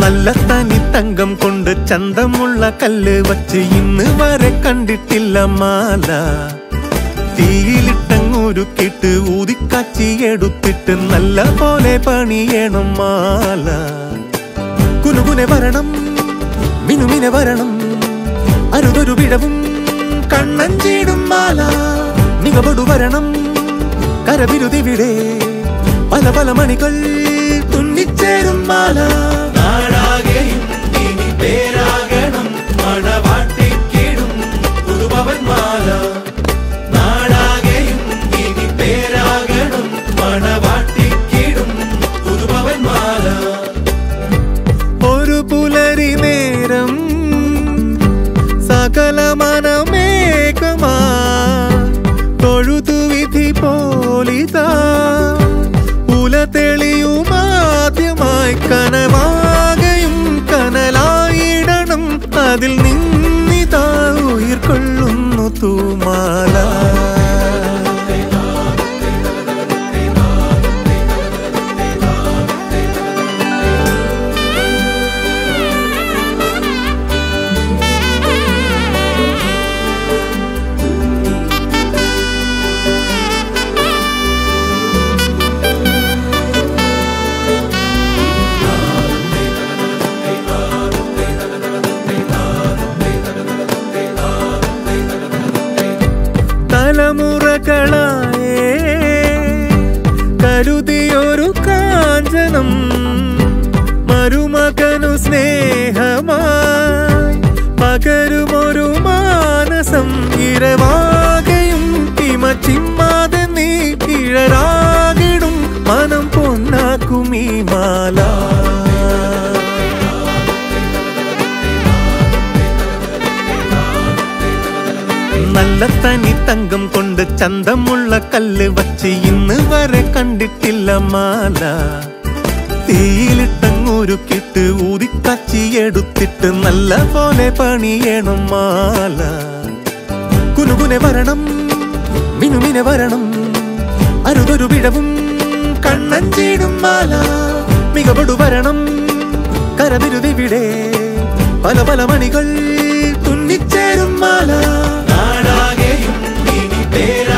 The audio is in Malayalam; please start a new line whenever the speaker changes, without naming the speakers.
നല്ല തനി തങ്കം കൊണ്ട് ചന്തമുള്ള കല്ല് വച്ച് ഇന്ന് വരെ കണ്ടിട്ടില്ല മാല തീയിലിട്ടങ്ങുരുക്കിട്ട് ഊതിക്കാച്ചി എടുത്തിട്ട് നല്ല പോലെ പണിയണം മാല കുനുകുനെ വരണം മിനുമിനെ വരണം അരുതൊരു വിടവും കണ്ണഞ്ചിടും മാല മികവടു വരണം കരവിരുതിവിടെ പല പല മണികൾ തുന്നിച്ചേരും മാല നാടാകെയും ഇനി പേരാകണം മണവാട്ടിക്കിടും പുതുപവൻ മാല നാടാകെയും ഇനി പേരാകണം മണവാട്ടിക്കിടും പുതുപവൻ മാല ഒരു പുലരി നേരം സകല മനമേകമാ തൊഴുതു വിധി പോലിതാ പുല തെളിയുമാദ്യമായി കനവാകയും കനലായിടണം അതിൽ നിന്നിതാ ഉയിർ കൊള്ളുന്നു തൂമാല തലമുറകളായേ കരുതിയൊരു കാഞ്ചനം മരുമകനു സ്നേഹമായി പകരുമൊരു മാനസം ഇരവാകയും ഇമച്ചിമ്മാതെ നീ ഇഴരാകിടും മനം പൊന്നാക്കും ഈ മാല നല്ല തനി തങ്കം കൊണ്ട് ചന്തമുള്ള കല്ല് വച്ച് ഇന്ന് വരെ കണ്ടിട്ടില്ല മാല തീയിലിട്ടങ്ങുരുക്കിട്ട് ഊതിക്കച്ചി എടുത്തിട്ട് നല്ല പോലെ പണിയണം മാല കുനുകുനെ വരണം മിനുമിനെ വരണം അരുതൊരു വിടവും കണ്ണഞ്ചിടും മാല മികവടു വരണം കരവിരുതിവിടെ പല പല മണികൾ തുന്നിച്ചേരും മാല നാടാകെയും ഇനി പേരാ